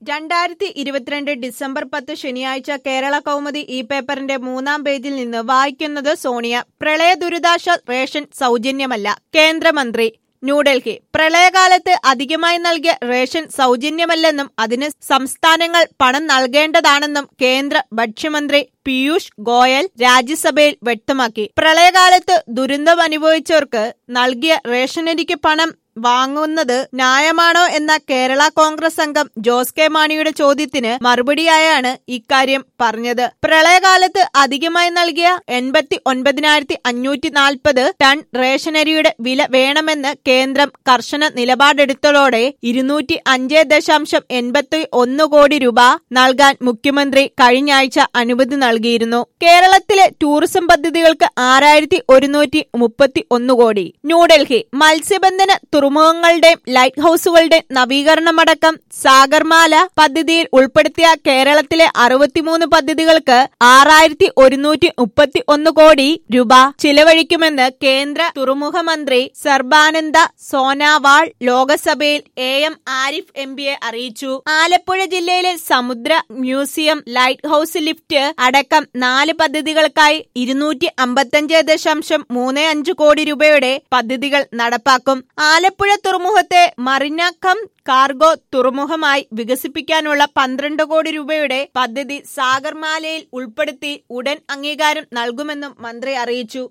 രണ്ടായിരത്തി ഇരുപത്തിരണ്ട് ഡിസംബർ പത്ത് ശനിയാഴ്ച കേരള കൗമുദി ഈ പേപ്പറിന്റെ മൂന്നാം പേജിൽ നിന്ന് വായിക്കുന്നത് സോണിയ പ്രളയ ദുരിതാശ്വാസ റേഷൻ സൗജന്യമല്ല കേന്ദ്രമന്ത്രി ന്യൂഡൽഹി പ്രളയകാലത്ത് അധികമായി നൽകിയ റേഷൻ സൗജന്യമല്ലെന്നും അതിന് സംസ്ഥാനങ്ങൾ പണം നൽകേണ്ടതാണെന്നും കേന്ദ്ര ഭക്ഷ്യമന്ത്രി പീയൂഷ് ഗോയൽ രാജ്യസഭയിൽ വ്യക്തമാക്കി പ്രളയകാലത്ത് ദുരന്തം അനുഭവിച്ചവർക്ക് നൽകിയ റേഷനരിക്ക് പണം വാങ്ങുന്നത് ന്യായമാണോ എന്ന കേരള കോൺഗ്രസ് അംഗം ജോസ് കെ മാണിയുടെ ചോദ്യത്തിന് മറുപടിയായാണ് ഇക്കാര്യം പറഞ്ഞത് പ്രളയകാലത്ത് അധികമായി നൽകിയ എൺപത്തി ഒൻപതിനായിരത്തി അഞ്ഞൂറ്റി നാൽപ്പത് ടൺ റേഷനരിയുടെ വില വേണമെന്ന് കേന്ദ്രം കർശന നിലപാടെടുത്തതോടെ ഇരുന്നൂറ്റി അഞ്ച് ദശാംശം എൺപത്തി ഒന്ന് കോടി രൂപ നൽകാൻ മുഖ്യമന്ത്രി കഴിഞ്ഞ ആഴ്ച അനുമതി നൽകിയിരുന്നു കേരളത്തിലെ ടൂറിസം പദ്ധതികൾക്ക് ആറായിരത്തി ഒരുന്നൂറ്റി മുപ്പത്തി ഒന്ന് കോടി ന്യൂഡൽഹി മത്സ്യബന്ധന തുറമുഖങ്ങളുടെയും ലൈറ്റ് ഹൌസുകളുടെയും നവീകരണമടക്കം സാഗർമാല പദ്ധതിയിൽ ഉൾപ്പെടുത്തിയ കേരളത്തിലെ അറുപത്തിമൂന്ന് പദ്ധതികൾക്ക് ആറായിരത്തി ഒരുന്നൂറ്റി മുപ്പത്തി ഒന്ന് കോടി രൂപ ചിലവഴിക്കുമെന്ന് കേന്ദ്ര തുറമുഖ മന്ത്രി സർബാനന്ദ സോനാവാൾ ലോകസഭയിൽ എ എം ആരിഫ് എം പിയെ അറിയിച്ചു ആലപ്പുഴ ജില്ലയിലെ സമുദ്ര മ്യൂസിയം ലൈറ്റ് ഹൌസ് ലിഫ്റ്റ് അടക്കം നാല് പദ്ധതികൾക്കായി ഇരുന്നൂറ്റി അമ്പത്തഞ്ച് ദശാംശം മൂന്ന് അഞ്ച് കോടി രൂപയുടെ പദ്ധതികൾ നടപ്പാക്കും ആലപ്പുഴ തുറമുഖത്തെ മറിനക്കം കാർഗോ തുറമുഖമായി വികസിപ്പിക്കാനുള്ള പന്ത്രണ്ട് കോടി രൂപയുടെ പദ്ധതി സാഗർമാലയിൽ ഉൾപ്പെടുത്തി ഉടൻ അംഗീകാരം നൽകുമെന്നും മന്ത്രി അറിയിച്ചു